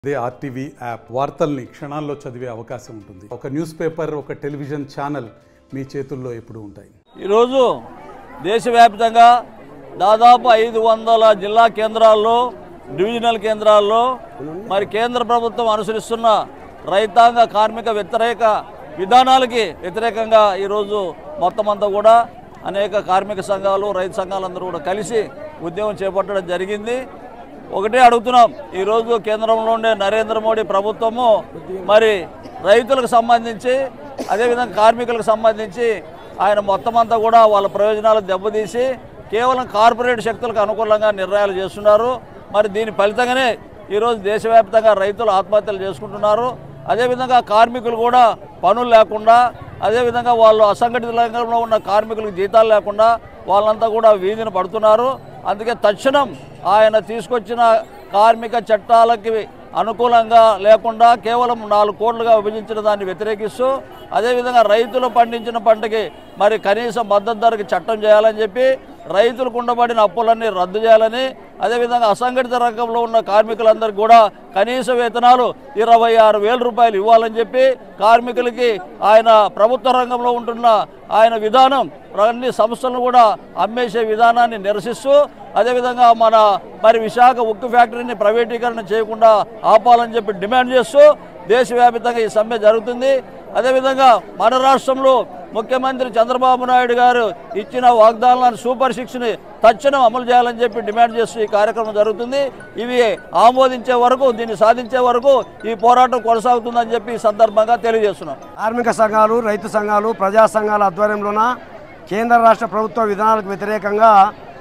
అదే RTV app వార్తల్ని క్షణాల్లో చదివే అవకాశం ఉంటుంది ఒక న్యూస్ పేపర్ ఒక టెలివిజన్ ఛానల్ మీ చేతుల్లో ఎప్పుడూ ఉంటాయి ఈరోజు దేశవ్యాప్తంగా దాదాపు ఐదు వందల జిల్లా కేంద్రాల్లో డివిజనల్ కేంద్రాల్లో మరి కేంద్ర ప్రభుత్వం అనుసరిస్తున్న రైతాంగ కార్మిక వ్యతిరేక విధానాలకి వ్యతిరేకంగా ఈరోజు మొత్తం అంతా కూడా అనేక కార్మిక సంఘాలు రైతు సంఘాలందరూ కూడా కలిసి ఉద్యమం చేపట్టడం జరిగింది ఒకటే అడుగుతున్నాం ఈరోజు కేంద్రంలో ఉండే నరేంద్ర మోడీ ప్రభుత్వము మరి రైతులకు సంబంధించి అదేవిధంగా కార్మికులకు సంబంధించి ఆయన మొత్తం అంతా కూడా వాళ్ళ ప్రయోజనాలు దెబ్బతీసి కేవలం కార్పొరేట్ శక్తులకు అనుకూలంగా నిర్ణయాలు చేస్తున్నారు మరి దీని ఫలితంగానే ఈరోజు దేశవ్యాప్తంగా రైతులు ఆత్మహత్యలు చేసుకుంటున్నారు అదేవిధంగా కార్మికులు కూడా పనులు లేకుండా అదేవిధంగా వాళ్ళు అసంఘటిత రంగంలో ఉన్న కార్మికులకు జీతాలు లేకుండా వాళ్ళంతా కూడా వీధిన పడుతున్నారు అందుకే తక్షణం ఆయన తీసుకొచ్చిన కార్మిక చట్టాలకి అనుకూలంగా లేకుండా కేవలం నాలుగు కోట్లుగా విభజించిన దాన్ని వ్యతిరేకిస్తూ అదేవిధంగా రైతులు పండించిన పంటకి మరి కనీస మద్దతు ధరకి చట్టం చేయాలని చెప్పి రైతులకు ఉండబడిన అప్పులన్నీ రద్దు చేయాలని అదేవిధంగా అసంఘటిత రంగంలో ఉన్న కార్మికులందరికీ కూడా కనీస వేతనాలు ఇరవై ఆరు వేల రూపాయలు ఇవ్వాలని చెప్పి కార్మికులకి ఆయన ప్రభుత్వ రంగంలో ఉంటున్న ఆయన విధానం అన్ని సంస్థలను కూడా అమ్మేసే విధానాన్ని నిరసిస్తూ అదేవిధంగా మన మరి విశాఖ ఉక్కు ఫ్యాక్టరీని ప్రైవేటీకరణ చేయకుండా ఆపాలని చెప్పి డిమాండ్ చేస్తూ దేశవ్యాప్తంగా ఈ సమ్మె జరుగుతుంది అదేవిధంగా మన రాష్ట్రంలో ముఖ్యమంత్రి చంద్రబాబు నాయుడు గారు ఇచ్చిన వాగ్దానాలను సూపర్ సిక్స్ని తక్షణం అమలు చేయాలని చెప్పి డిమాండ్ చేస్తూ ఈ కార్యక్రమం జరుగుతుంది ఇవి ఆమోదించే వరకు దీన్ని సాధించే వరకు ఈ పోరాటం కొనసాగుతుందని చెప్పి ఈ సందర్భంగా తెలియజేస్తున్నాం కార్మిక సంఘాలు రైతు సంఘాలు ప్రజా సంఘాల ఆధ్వర్యంలోన కేంద్ర రాష్ట్ర ప్రభుత్వ విధానాలకు వ్యతిరేకంగా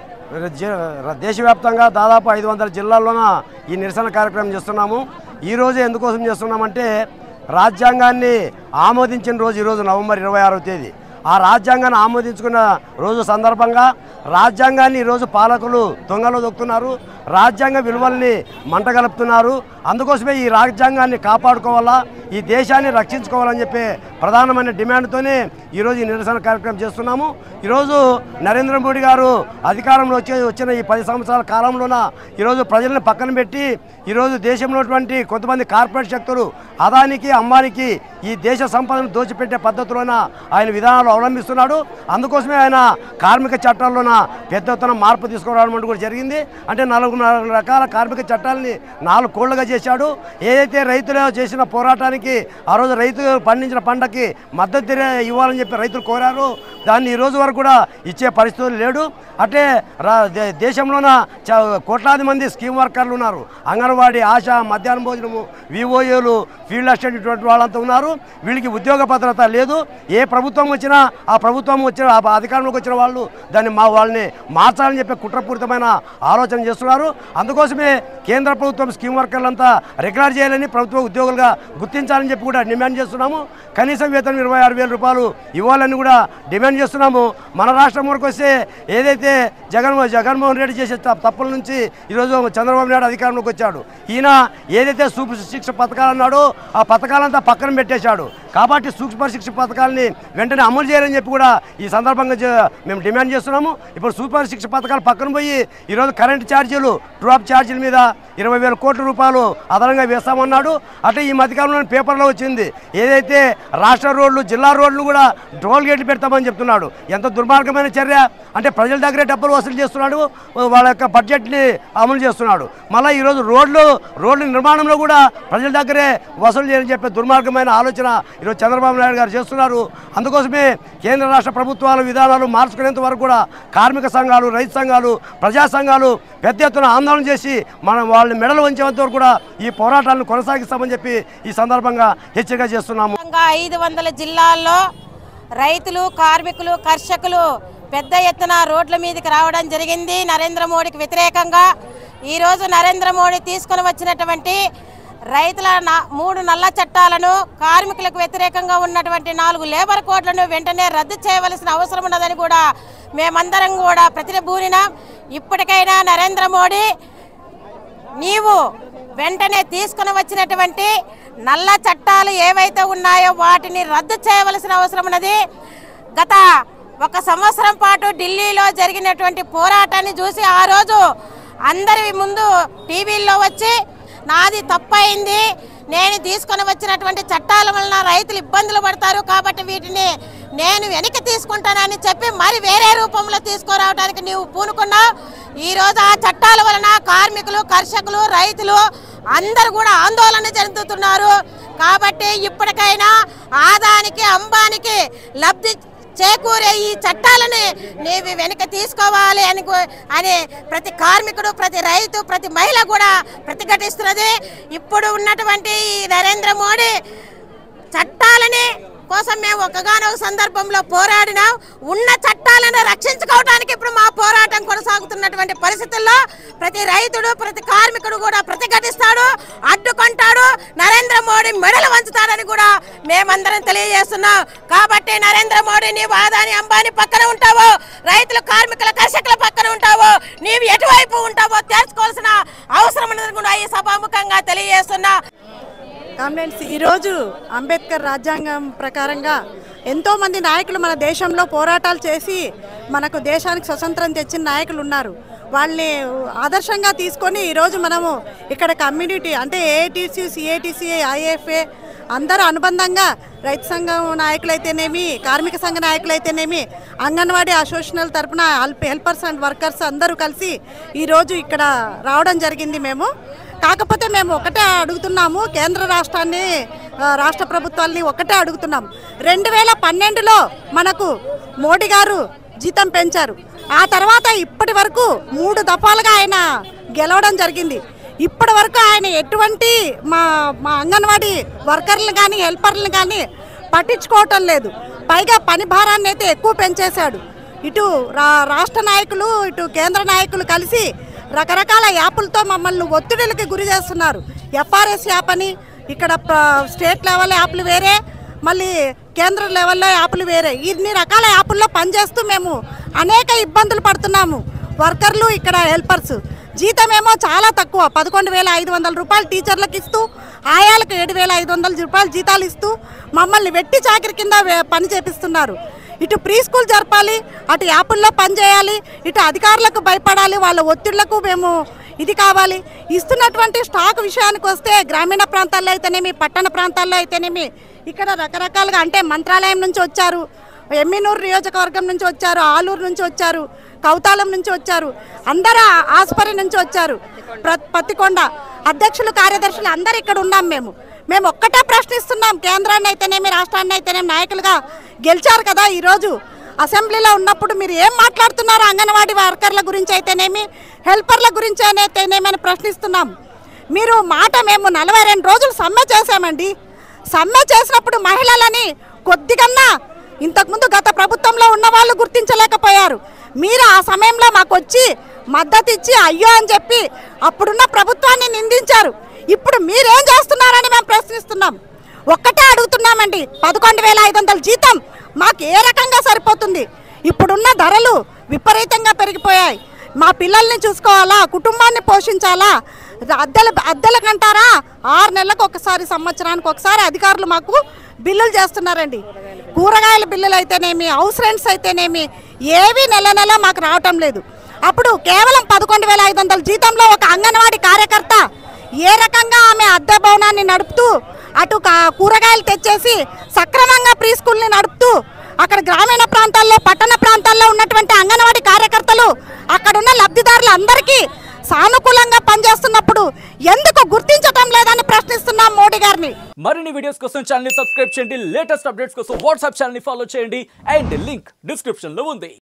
జ- దేశవ్యాప్తంగా దాదాపు ఐదు వందల జిల్లాల్లోన ఈ నిరసన కార్యక్రమం చేస్తున్నాము ఈ రోజు ఎందుకోసం చేస్తున్నామంటే రాజ్యాంగాన్ని ఆమోదించిన రోజు ఈరోజు నవంబర్ ఇరవై ఆరవ తేదీ ఆ రాజ్యాంగాన్ని ఆమోదించుకున్న రోజు సందర్భంగా రాజ్యాంగాన్ని ఈరోజు పాలకులు దొంగలో దొక్కుతున్నారు రాజ్యాంగ విలువల్ని మంటగలుపుతున్నారు అందుకోసమే ఈ రాజ్యాంగాన్ని కాపాడుకోవాలా ఈ దేశాన్ని రక్షించుకోవాలని చెప్పి ప్రధానమైన డిమాండ్తోనే ఈరోజు ఈ నిరసన కార్యక్రమం చేస్తున్నాము ఈరోజు నరేంద్ర మోడీ గారు అధికారంలో వచ్చే వచ్చిన ఈ పది సంవత్సరాల కాలంలోన ఈరోజు ప్రజల్ని పక్కన పెట్టి ఈరోజు దేశంలో ఉన్నటువంటి కొంతమంది కార్పొరేట్ శక్తులు అదానికి అంబానికి ఈ దేశ సంపదను దోచిపెట్టే పద్ధతిలోన ఆయన విధానాలు అవలంబిస్తున్నాడు అందుకోసమే ఆయన కార్మిక చట్టాల్లోన పెద్ద ఎత్తున మార్పు తీసుకురావడం అంటూ కూడా జరిగింది అంటే నాలుగు నాలుగు రకాల కార్మిక చట్టాలని నాలుగు కోళ్లుగా చేశాడు ఏదైతే రైతులు చేసిన పోరాటానికి ఆ రోజు రైతు పండించిన పంటకి మద్దతు ధర ఇవ్వాలని చెప్పి రైతులు కోరారు దాన్ని ఈ రోజు వరకు కూడా ఇచ్చే పరిస్థితులు లేడు అంటే రా దే- దేశంలోన చ- కోట్లాది మంది స్కీమ్ వర్కర్లు ఉన్నారు అంగన్వాడీ ఆశ మధ్యాహ్న భోజనము వివోఏలు ఫీల్డ్ అసిస్టెంట్ ఇటువంటి వాళ్ళంతా ఉన్నారు వీళ్ళకి ఉద్యోగ భద్రత లేదు ఏ ప్రభుత్వం వచ్చినా ఆ ప్రభుత్వం వచ్చిన ఆ అధికారంలోకి వచ్చిన వాళ్ళు దాన్ని మా వాళ్ళని మార్చాలని చెప్పి కుట్రపూరితమైన ఆలోచన చేస్తున్నారు అందుకోసమే కేంద్ర ప్రభుత్వం స్కీమ్ వర్కర్లంతా రెగ్యులర్ చేయాలని ప్రభుత్వ ఉద్యోగులుగా గుర్తించాలని చెప్పి కూడా డిమాండ్ చేస్తున్నాము కనీస వేతనం ఇరవై ఆరు వేల రూపాయలు ఇవ్వాలని కూడా డిమాండ్ చేస్తున్నాము మన రాష్ట్రం వరకు వస్తే ఏదైతే జగన్ జగన్మోహన్ రెడ్డి చేసే త- తప్పుల నుంచి ఈరోజు చంద్రబాబు నాయుడు అధికారంలోకి వచ్చాడు ఈయన ఏదైతే సూక్ష్మ శిక్ష పథకాలు అన్నాడో ఆ పథకాలంతా పక్కన పెట్టేశాడు కాబట్టి సూక్ష్మ శిక్ష పథకాలని వెంటనే అమలు చేయాలని చెప్పి కూడా ఈ సందర్భంగా జ- మేము డిమాండ్ చేస్తున్నాము ఇప్పుడు సూపర్ శిక్ష పథకాలు పక్కన పోయి ఈరోజు కరెంట్ ఛార్జీలు డ్రాప్ ఛార్జీల మీద ఇరవై వేల కోట్ల రూపాయలు అదనంగా వేస్తామన్నాడు అంటే ఈ మధ్యకాలంలో పేపర్లో వచ్చింది ఏదైతే రాష్ట్ర రోడ్లు జిల్లా రోడ్లు కూడా టోల్ గేట్లు పెడతామని చెప్తున్నాడు ఎంత దుర్మార్గమైన చర్య అంటే ప్రజల దగ్గరే డబ్బులు వసూలు చేస్తున్నాడు వాళ్ళ యొక్క బడ్జెట్ని అమలు చేస్తున్నాడు మళ్ళీ ఈరోజు రోడ్లు రోడ్ల నిర్మాణంలో కూడా ప్రజల దగ్గరే వసూలు చేయాలని చెప్పే దుర్మార్గమైన ఆలోచన ఈరోజు చంద్రబాబు నాయుడు గారు చేస్తున్నారు అందుకోసమే కేంద్ర రాష్ట్ర ప్రభుత్వాల విధానాలు మార్చుకునేంత వరకు కూడా కార్మిక సంఘాలు రైతు సంఘాలు ప్రజా సంఘాలు పెద్ద ఎత్తున ఆందోళన చేసి మనం వాళ్ళని మెడలు వంచేంత వరకు కూడా ఈ పోరాటాలను కొనసాగిస్తామని చెప్పి ఈ సందర్భంగా హెచ్చరిక చేస్తున్నాము వ్యాప్తంగా ఐదు వందల జిల్లాల్లో రైతులు కార్మికులు కర్షకులు పెద్ద ఎత్తున రోడ్ల మీదకి రావడం జరిగింది నరేంద్ర మోడీకి వ్యతిరేకంగా ఈరోజు నరేంద్ర మోడీ తీసుకొని వచ్చినటువంటి రైతుల నా- మూడు నల్ల చట్టాలను కార్మికులకు వ్యతిరేకంగా ఉన్నటువంటి నాలుగు లేబర్ కోడ్లను వెంటనే రద్దు చేయవలసిన అవసరం ఉన్నదని కూడా మేమందరం కూడా ప్రతిభూనినాం ఇప్పటికైనా నరేంద్ర మోడీ నీవు వెంటనే తీసుకుని వచ్చినటువంటి నల్ల చట్టాలు ఏవైతే ఉన్నాయో వాటిని రద్దు చేయవలసిన అవసరం ఉన్నది గత ఒక సంవత్సరం పాటు ఢిల్లీలో జరిగినటువంటి పోరాటాన్ని చూసి ఆ రోజు అందరి ముందు టీవీల్లో వచ్చి నాది తప్పయింది నేను తీసుకొని వచ్చినటువంటి చట్టాల వలన రైతులు ఇబ్బందులు పడతారు కాబట్టి వీటిని నేను వెనక్కి తీసుకుంటానని చెప్పి మరి వేరే రూపంలో తీసుకురావడానికి నీవు పూనుకున్నావు ఈ రోజు ఆ చట్టాల వలన కార్మికులు కర్షకులు రైతులు అందరూ కూడా ఆందోళన చెందుతున్నారు కాబట్టి ఇప్పటికైనా ఆదానికి అంబానికి లబ్ధి చేకూరే ఈ చట్టాలని నీవి వెనక తీసుకోవాలి అని గు- అని ప్రతి కార్మికుడు ప్రతి రైతు ప్రతి మహిళ కూడా ప్రతిఘటిస్తున్నది ఇప్పుడు ఉన్నటువంటి ఈ నరేంద్ర మోడీ చట్టాలని కోసం మేము ఒకగానొక సందర్భంలో పోరాడినాం ఉన్న చట్టాలను రక్షించుకోవడానికి ఇప్పుడు మా పోరాటం కొనసాగుతున్నటువంటి పరిస్థితుల్లో ప్రతి రైతుడు ప్రతి కార్మికుడు కూడా ప్రతిఘటిస్తాడు అడ్డుకుంటాడు నరేంద్ర మోడీ మెడలు వంచుతాడని కూడా మేమందరం తెలియజేస్తున్నాం కాబట్టి నరేంద్ర మోడీ నీవు ఆదాని అంబానీ పక్కన ఉంటావో రైతులు కార్మికుల కర్షకుల పక్కన ఉంటావో నీవు ఎటువైపు ఉంటావో తెలుసుకోవాల్సిన అవసరం ఉన్నదని కూడా ఈ సభాముఖంగా తెలియజేస్తున్నా కామ్రేడ్స్ ఈరోజు అంబేద్కర్ రాజ్యాంగం ప్రకారంగా ఎంతోమంది నాయకులు మన దేశంలో పోరాటాలు చేసి మనకు దేశానికి స్వతంత్రం తెచ్చిన నాయకులు ఉన్నారు వాళ్ళని ఆదర్శంగా తీసుకొని ఈరోజు మనము ఇక్కడ కమ్యూనిటీ అంటే ఏఐటీసీ సిఐటీసీ ఐఎఫ్ఏ అందరూ అనుబంధంగా రైతు సంఘం నాయకులైతేనేమి కార్మిక సంఘ నాయకులైతేనేమి అంగన్వాడీ అసోసియేషనల్ తరపున హెల్ప్ హెల్పర్స్ అండ్ వర్కర్స్ అందరూ కలిసి ఈరోజు ఇక్కడ రావడం జరిగింది మేము కాకపోతే మేము ఒకటే అడుగుతున్నాము కేంద్ర రాష్ట్రాన్ని ఆ, రాష్ట్ర ప్రభుత్వాల్ని ఒకటే అడుగుతున్నాం రెండు వేల పన్నెండులో మనకు మోడీ గారు జీతం పెంచారు ఆ తర్వాత ఇప్పటి వరకు మూడు దఫాలుగా ఆయన గెలవడం జరిగింది ఇప్పటి వరకు ఆయన ఎటువంటి మా మా అంగన్వాడీ వర్కర్లు కానీ హెల్పర్లను కానీ పట్టించుకోవటం లేదు పైగా పని భారాన్ని అయితే ఎక్కువ పెంచేశాడు ఇటు రా రాష్ట్ర నాయకులు ఇటు కేంద్ర నాయకులు కలిసి రకరకాల యాప్లతో మమ్మల్ని ఒత్తిడిలకి గురి చేస్తున్నారు ఎఫ్ఆర్ఎస్ యాప్ అని ఇక్కడ ప్ర- స్టేట్ లెవెల్ యాప్లు వేరే మళ్ళీ కేంద్ర లెవెల్లో యాప్లు వేరే ఇన్ని రకాల యాప్ల్లో పనిచేస్తూ మేము అనేక ఇబ్బందులు పడుతున్నాము వర్కర్లు ఇక్కడ హెల్పర్స్ జీతం ఏమో చాలా తక్కువ పదకొండు వేల ఐదు వందల రూపాయలు టీచర్లకు ఇస్తూ ఆయాలకు ఏడు వేల ఐదు వందల రూపాయలు జీతాలు ఇస్తూ మమ్మల్ని వెట్టి చాకిరి కింద వే- పని చేపిస్తున్నారు ఇటు ప్రీ స్కూల్ జరపాలి అటు యాపుల్లో పనిచేయాలి ఇటు అధికారులకు భయపడాలి వాళ్ళ ఒత్తిళ్లకు మేము ఇది కావాలి ఇస్తున్నటువంటి స్టాక్ విషయానికి వస్తే గ్రామీణ ప్రాంతాల్లో అయితేనేమి పట్టణ ప్రాంతాల్లో అయితేనేమి ఇక్కడ రకరకాలుగా అంటే మంత్రాలయం నుంచి వచ్చారు ఎమ్మినూరు నియోజకవర్గం నుంచి వచ్చారు ఆలూరు నుంచి వచ్చారు కౌతాళం నుంచి వచ్చారు అందరూ ఆస్పరి నుంచి వచ్చారు ప్ర పత్తికొండ అధ్యక్షులు కార్యదర్శులు అందరు ఇక్కడ ఉన్నాం మేము మేము ఒక్కటే ప్రశ్నిస్తున్నాం కేంద్రాన్ని అయితేనేమి రాష్ట్రాన్ని అయితేనేమి నాయకులుగా గెలిచారు కదా ఈరోజు అసెంబ్లీలో ఉన్నప్పుడు మీరు ఏం మాట్లాడుతున్నారు అంగన్వాడీ వర్కర్ల గురించి అయితేనేమి హెల్పర్ల గురించి అయితేనేమి అని ప్రశ్నిస్తున్నాం మీరు మాట మేము నలభై రెండు రోజులు సమ్మె చేశామండి సమ్మె చేసినప్పుడు మహిళలని కొద్దిగన్నా ఇంతకుముందు గత ప్రభుత్వంలో ఉన్న వాళ్ళు గుర్తించలేకపోయారు మీరు ఆ సమయంలో మాకు వచ్చి మద్దతు ఇచ్చి అయ్యో అని చెప్పి అప్పుడున్న ప్రభుత్వాన్ని నిందించారు ఇప్పుడు మీరేం చేస్తున్నారని మేము ప్రశ్నిస్తున్నాం ఒక్కటే అడుగుతున్నామండి పదకొండు వేల ఐదు వందల జీతం మాకు ఏ రకంగా సరిపోతుంది ఇప్పుడున్న ధరలు విపరీతంగా పెరిగిపోయాయి మా పిల్లల్ని చూసుకోవాలా కుటుంబాన్ని పోషించాలా అద్దెలు అద్దెలకంటారా ఆరు నెలలకు ఒకసారి సంవత్సరానికి ఒకసారి అధికారులు మాకు బిల్లులు చేస్తున్నారండి కూరగాయల బిల్లులు అయితేనేమి హౌస్ రెంట్స్ అయితేనేమి ఏవి నెల నెల మాకు రావటం లేదు అప్పుడు కేవలం పదకొండు వేల ఐదు వందల జీతంలో ఒక అంగన్వాడీ కార్యకర్త ఏ రకంగా ఆమె అద్దె భవనాన్ని నడుపుతూ అటు కా- కూరగాయలు తెచ్చేసి సక్రమంగా ప్రీ స్కూల్ని నడుపుతూ అక్కడ గ్రామీణ ప్రాంతాల్లో పట్టణ ప్రాంతాల్లో ఉన్నటువంటి అంగన్వాడీ కార్యకర్తలు అక్కడున్న లబ్ధిదారులు అందరికీ సానుకూలంగా పనిచేస్తున్నప్పుడు ఎందుకు గుర్తించటం లేదని ప్రశ్నిస్తున్నాం మోడీ గారిని మరిన్ని వీడియోస్ కోసం ఛానల్ సబ్స్క్రైబ్ చేయండి లేటెస్ట్ అప్డేట్స్ కోసం వాట్సాప్ ఛానల్ ఫాలో చేయండి అండ్ లింక్ డిస్క్రిప్షన్ లో ఉంది